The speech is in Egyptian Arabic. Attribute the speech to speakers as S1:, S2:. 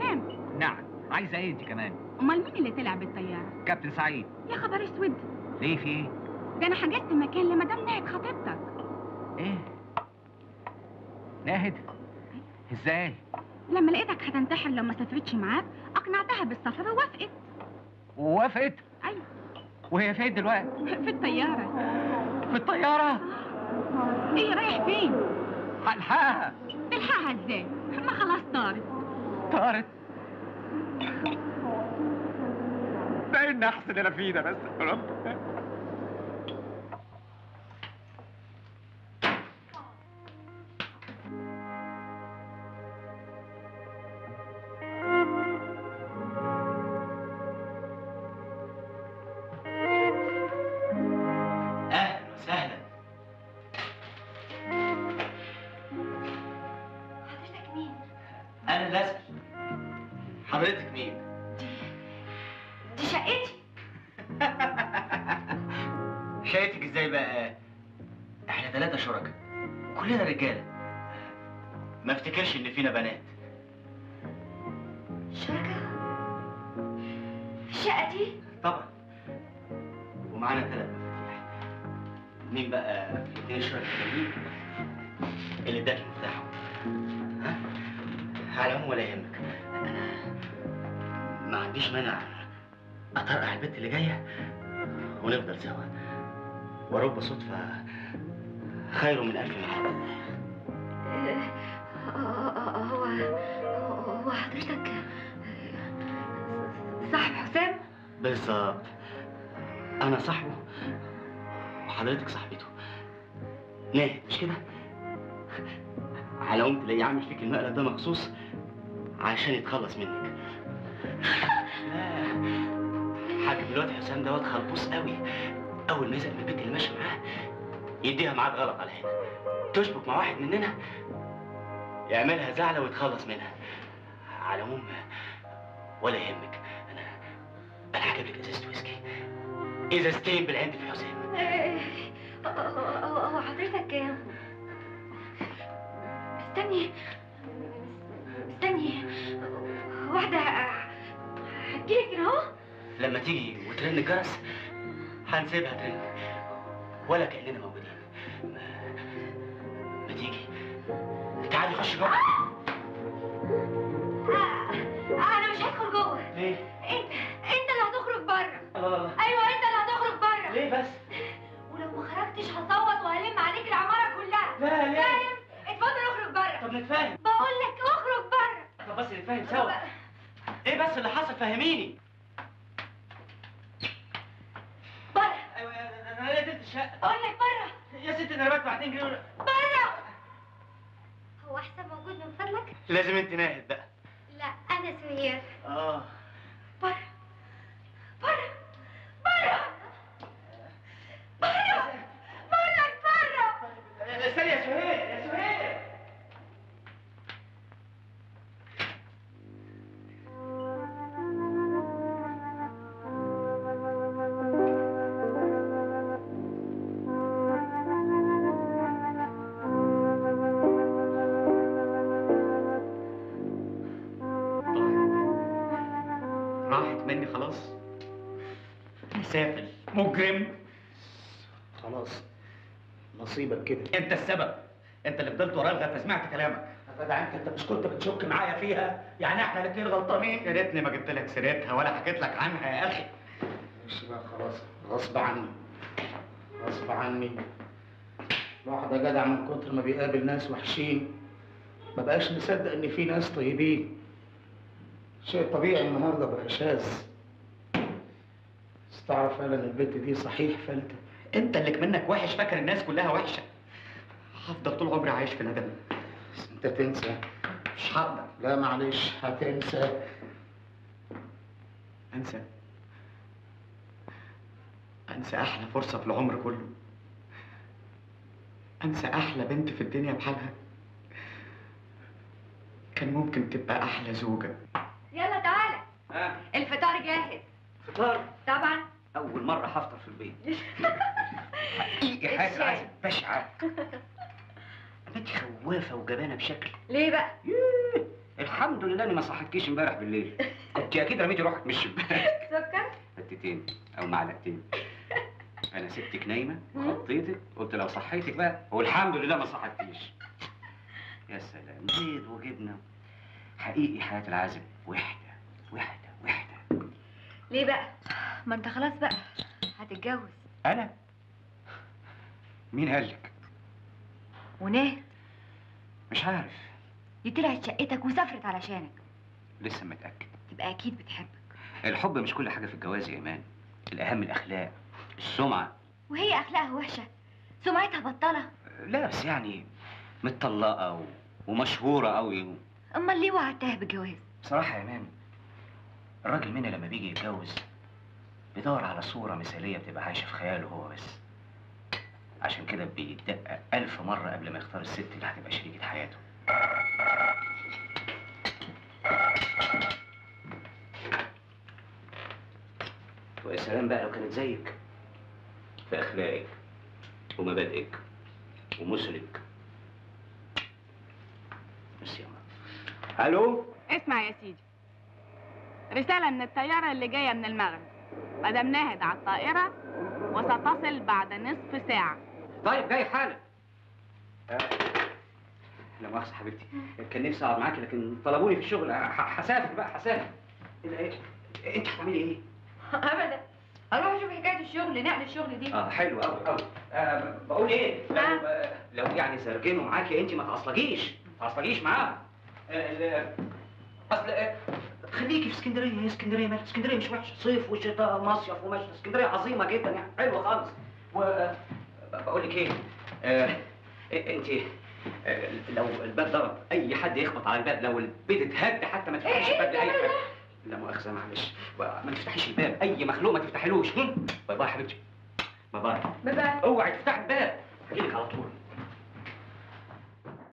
S1: حسام
S2: نعم عايزه ايه انت كمان
S1: امال مين اللي طلع بالطياره
S2: كابتن سعيد
S1: يا خبر اسود
S2: ليه في ايه
S1: ده انا حجزت مكان لمدام ناهد خطيبتك
S2: ايه ناهد ازاي
S1: لما لقيتك هتنتحر لو ما سافرتش معاك اقنعتها بالسفر ووافقت
S2: ووافقت
S1: ايوه
S2: وهي فين دلوقتي
S1: في الطياره
S2: في الطياره
S1: ايه رايح فين
S2: هلحقها
S1: تلحقها ازاي ما خلاص طارت
S2: طارت ده ايه النحس اللي انا فيه ده بس يا رب
S3: اهلا وسهلا
S4: حضرتك مين؟
S3: انا الاسد حضرتك مين
S4: دي شقتي
S3: شايفك ازاي بقى احنا ثلاثة شركاء كلنا رجالة ما افتكرش ان فينا بنات
S4: شركة في شقتي
S3: طبعا ومعانا ثلاث مفاتيح مين بقى في الاثنين الشركاء التانيين اللي اداك المفتاح ها على العموم ولا يهمك انا ما عنديش مانع اطرقع البنت اللي جايه ونفضل سوا ورب صدفه خير من الف ميعاد
S4: هو هو حضرتك صاحب حسام؟
S3: بالظبط انا صاحبه وحضرتك صاحبته ناهد مش كده على العموم تلاقيه عامل فيك المقلب ده مخصوص عشان يتخلص منك لا حاجة الواد حسام دوت خلبوس قوي اول ما يزهق من البنت اللي ماشيه معاه يديها ميعاد غلط على هنا تشبك مع واحد مننا يعملها زعلة ويتخلص منها على العموم ولا يهمك انا انا هجيب لك ازازة ويسكي ازازتين بالعند في حسام
S4: هو حضرتك مستني مستني واحدة هتجيلك هنا اهو
S3: لما تيجي وترن الجرس هنسيبها ترن ولا كأننا موجودين ما, ما تيجي تعالي خش جوه
S4: انا مش هدخل جوه
S3: ليه؟
S4: انت انت اللي هتخرج بره
S3: الله الله
S4: ايوه انت اللي هتخرج بره
S3: ليه بس؟
S4: ولو ما خرجتش هصوت وهلم عليك العماره كلها
S3: لا ليه؟
S4: فاهم اتفضل اخرج بره
S3: طب نتفاهم
S4: بقول لك اخرج بره
S3: طب بس نتفاهم سوا ايه بس اللي حصل فهميني
S4: بره
S3: ايوه انا لقيت الشقه
S4: بقول لك بره
S3: يا ست انا بدفع 2 جنيه
S4: بره هو احسن موجود من فضلك
S3: لازم انت ناهد بقى
S4: لا انا سهير
S3: اه
S4: بره بره بره بره بقول لك بره
S3: استني يا سهير يا سهير راحت مني خلاص سافل مجرم
S5: خلاص نصيبك كده
S3: انت السبب انت اللي فضلت ورايا لغايه ما سمعت كلامك
S5: يا جدع انت انت مش كنت بتشك معايا فيها يعني احنا الاثنين غلطانين
S3: يا ريتني ما جبت لك سيرتها ولا حكيت لك عنها يا اخي
S5: مش بقى خلاص غصب عني غصب عني الواحد يا جدع من كتر ما بيقابل ناس وحشين ما بقاش مصدق ان في ناس طيبين شيء طبيعي النهارده بقى شاذ بس تعرف فعلا البنت دي صحيح فلتة
S3: انت اللي منك وحش فاكر الناس كلها وحشه هفضل طول عمري عايش في ندم
S5: بس انت تنسى
S3: مش هقدر
S5: لا معلش هتنسى
S3: انسى انسى احلى فرصه في العمر كله انسى احلى بنت في الدنيا بحالها كان ممكن تبقى احلى زوجه
S4: يلا تعالى
S3: ها
S4: الفطار جاهز
S3: فطار
S4: طبعا
S3: اول مره هفطر في البيت حقيقي حاجه
S4: الشاي.
S3: عايزة بشعه انت خوافه وجبانه بشكل
S4: ليه بقى؟
S2: الحمد لله اني ما صحتكيش امبارح بالليل كنت اكيد رميتي روحك من الشباك
S4: سكر
S2: حتتين او معلقتين انا سبتك نايمه وخطيتك قلت لو صحيتك بقى والحمد لله ما صحتكيش يا سلام بيض وجبنه حقيقي حياه العازب وحده وحده وحده
S4: ليه بقى ما انت خلاص بقى هتتجوز
S2: انا مين قال لك
S4: وناه
S2: مش عارف
S4: دي طلعت شقتك وسافرت علشانك
S2: لسه متاكد
S4: تبقى اكيد بتحبك
S2: الحب مش كل حاجه في الجواز يا ايمان الاهم الاخلاق السمعه
S4: وهي اخلاقها وحشه سمعتها بطله
S2: لا بس يعني متطلقه و... ومشهوره قوي
S4: امال ليه وعدتها بالجواز
S2: بصراحه يا ايمان الراجل مني لما بيجي يتجوز بيدور على صوره مثاليه بتبقى عايشه في خياله هو بس عشان كده بيدقق ألف مرة قبل ما يختار الست اللي هتبقى شريكة حياته ويا سلام بقى لو كانت زيك في أخلاقك ومبادئك ومثلك بس يا ماما ألو
S1: اسمع يا سيدي رسالة من الطيارة اللي جاية من المغرب مدام ناهد على الطائرة وستصل بعد نصف ساعة
S2: طيب جاي حالا لا مؤاخذة حبيبتي كان نفسي اقعد معاكي لكن طلبوني في الشغل ح- هسافر بقى هسافر إيه- إيه- انت هتعملي ايه؟
S4: ابدا اروح اشوف حكايه الشغل نقل الشغل دي
S2: اه حلو قوي قوي آه بقول ايه؟ لو, آه لو يعني زرجنوا معاكي انت ما تعصلجيش ما تعصلجيش معاهم آه ال- اصل آه خليكي في اسكندريه هي اسكندريه مالك اسكندريه مش وحشه صيف وشتاء مصيف ومشي اسكندريه عظيمه جدا يعني حلوه خالص و آه، بقول لك ايه آه انت آه لو الباب ضرب اي حد يخبط على الباب لو البيت اتهد حتى ما تفتحيش
S4: إيه،
S2: الباب
S4: إيه
S2: لاي
S4: الكلام
S2: حد لا مؤاخذه معلش ما تفتحيش الباب اي مخلوق ما تفتحيلوش هم؟ باي باي يا حبيبتي باي باي
S4: باي باي
S2: اوعي تفتح الباب هجيلك على طول